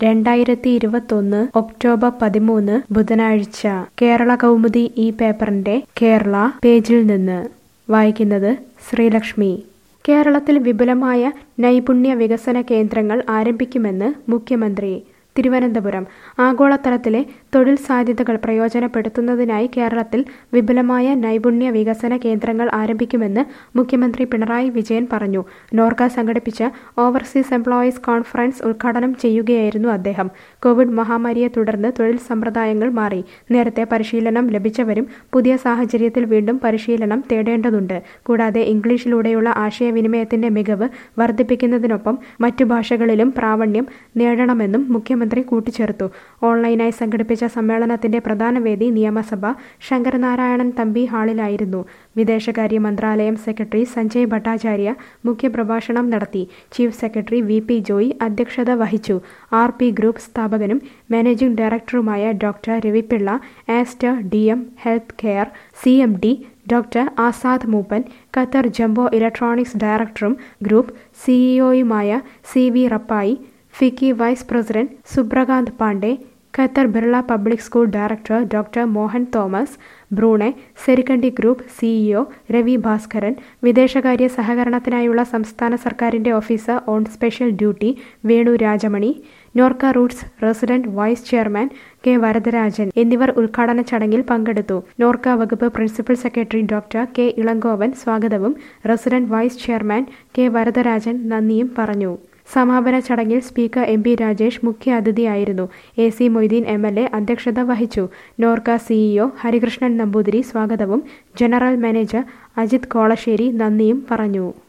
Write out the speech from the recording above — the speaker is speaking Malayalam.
രണ്ടായിരത്തി ഇരുപത്തൊന്ന് ഒക്ടോബർ പതിമൂന്ന് ബുധനാഴ്ച കേരള കൗമുദി ഈ പേപ്പറിന്റെ കേരള പേജിൽ നിന്ന് വായിക്കുന്നത് ശ്രീലക്ഷ്മി കേരളത്തിൽ വിപുലമായ നൈപുണ്യ വികസന കേന്ദ്രങ്ങൾ ആരംഭിക്കുമെന്ന് മുഖ്യമന്ത്രി തിരുവനന്തപുരം ആഗോളതലത്തിലെ തൊഴിൽ സാധ്യതകൾ പ്രയോജനപ്പെടുത്തുന്നതിനായി കേരളത്തിൽ വിപുലമായ നൈപുണ്യ വികസന കേന്ദ്രങ്ങൾ ആരംഭിക്കുമെന്ന് മുഖ്യമന്ത്രി പിണറായി വിജയൻ പറഞ്ഞു നോർക്ക സംഘടിപ്പിച്ച ഓവർസീസ് എംപ്ലോയീസ് കോൺഫറൻസ് ഉദ്ഘാടനം ചെയ്യുകയായിരുന്നു അദ്ദേഹം കോവിഡ് മഹാമാരിയെ തുടർന്ന് തൊഴിൽ സമ്പ്രദായങ്ങൾ മാറി നേരത്തെ പരിശീലനം ലഭിച്ചവരും പുതിയ സാഹചര്യത്തിൽ വീണ്ടും പരിശീലനം തേടേണ്ടതുണ്ട് കൂടാതെ ഇംഗ്ലീഷിലൂടെയുള്ള ആശയവിനിമയത്തിന്റെ മികവ് വർദ്ധിപ്പിക്കുന്നതിനൊപ്പം മറ്റു ഭാഷകളിലും പ്രാവണ്യം നേടണമെന്നും മുഖ്യമന്ത്രി കൂട്ടിച്ചേർത്തു ഓൺലൈനായി സംഘടിപ്പിച്ച സമ്മേളനത്തിന്റെ പ്രധാന വേദി നിയമസഭ ശങ്കരനാരായണൻ തമ്പി ഹാളിലായിരുന്നു വിദേശകാര്യ മന്ത്രാലയം സെക്രട്ടറി സഞ്ജയ് ഭട്ടാചാര്യ മുഖ്യപ്രഭാഷണം നടത്തി chief secretary V P Joy അധ്യക്ഷത വഹിച്ചു ആർ പി ഗ്രൂപ്പ് സ്ഥാപകനും മാനേജിംഗ് ഡയറക്ടറുമായ doctor Ravi Pillai Aster D M health care C M D doctor Azad Moopen Qatar Jumbo Electronics ഡയറക്ടറും ഗ്രൂപ്പ് സിഇഒയുമായ C V Rappai FICCI vice president Subrakanth Pandey Qatar Birla public school director doctor Mohan Thomas Brunei Serikandi group CEO Ravi Bhaskaran വിദേശകാര്യ സഹകരണത്തിനായുള്ള സംസ്ഥാന സർക്കാരിന്റെ officer on special duty Venu Rajamony Norka Roots resident vice chairman K Varadarajan എന്നിവർ ഉദ്ഘാടന ചടങ്ങിൽ പങ്കെടുത്തു നോർക്ക വകുപ്പ് principal secretary doctor K Elangovan സ്വാഗതവും resident vice chairman K Varadarajan നന്ദിയും പറഞ്ഞു സമാപന ചടങ്ങിൽ സ്പീക്കർ എം പി രാജേഷ് മുഖ്യ അതിഥിയായിരുന്നു A C Moideen M L A അധ്യക്ഷത വഹിച്ചു നോർക്ക സിഇഒ ഹരികൃഷ്ണൻ നമ്പൂതിരി സ്വാഗതവും ജനറൽ മാനേജർ അജിത് കോളശ്ശേരി നന്ദിയും പറഞ്ഞു